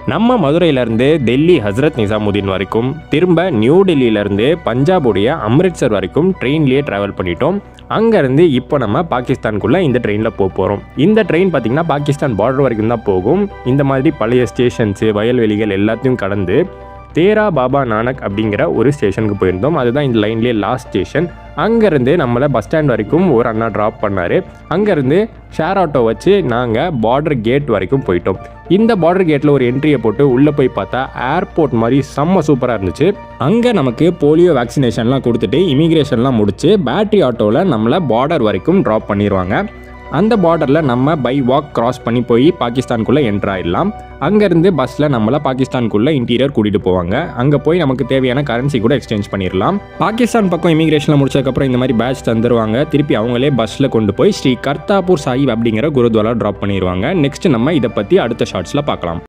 நம்ம மதுரையிலேருந்து டெல்லி ஹஸ்ரத் நிசாமுதீன் வரைக்கும் திரும்ப நியூ டெல்லியிலேருந்து பஞ்சாபுடைய அம்ரிட்சர் வரைக்கும் ட்ரெயின்லேயே ட்ராவல் பண்ணிட்டோம் அங்கேருந்து இப்போ நம்ம பாகிஸ்தானுக்குள்ளே இந்த ட்ரெயினில் போக போகிறோம் இந்த ட்ரெயின் பார்த்திங்கன்னா பாகிஸ்தான் பார்டர் வரைக்கும் தான் போகும் இந்த மாதிரி பழைய ஸ்டேஷன்ஸு வயல்வெளிகள் எல்லாத்தையும் கடந்து தேரா பாபா நானக் அப்படிங்கிற ஒரு ஸ்டேஷனுக்கு போயிருந்தோம் அதுதான் இந்த லைன்லேயே லாஸ்ட் ஸ்டேஷன் அங்கேருந்து நம்மளை பஸ் ஸ்டாண்ட் வரைக்கும் ஒரு அண்ணா ட்ராப் பண்ணார் அங்கேருந்து ஷேர் ஆட்டோ வச்சு நாங்கள் பார்டர் கேட் வரைக்கும் போயிட்டோம் இந்த பார்டர் கேட்டில் ஒரு என்ட்ரியை போட்டு உள்ளே போய் பார்த்தா ஏர்போர்ட் மாதிரி செம்ம சூப்பராக இருந்துச்சு அங்கே நமக்கு போலியோ வேக்சினேஷன்லாம் கொடுத்துட்டு இமிக்ரேஷன்லாம் முடிச்சு பேட்டரி ஆட்டோவில் நம்மளை பார்டர் வரைக்கும் ட்ராப் பண்ணிடுவாங்க அந்த பார்டரில் நம்ம பை வாக் கிராஸ் பண்ணி போய் பாகிஸ்தானுக்குள்ளே என்ட்ரு ஆயிடலாம் அங்கேருந்து பஸ்ஸில் நம்மளை பாகிஸ்தானுக்குள்ளே இன்டீரியர் கூட்டிகிட்டு போவாங்க அங்கே போய் நமக்கு தேவையான கரன்சி கூட எக்ஸ்சேஞ்ச் பண்ணிடலாம் பாகிஸ்தான் பக்கம் இமிகிரேஷனில் முடிச்சதுக்கப்புறம் இந்த மாதிரி பேட்ச் தந்துருவாங்க திருப்பி அவங்களே பஸ்ஸில் கொண்டு போய் ஸ்ரீ கர்த்தாப்பூர் சாஹிப் அப்படிங்கிற குருத்வாரா ட்ராப் பண்ணிடுவாங்க நெக்ஸ்ட் நம்ம இதை பற்றி அடுத்த ஷார்ட்ஸில் பார்க்கலாம்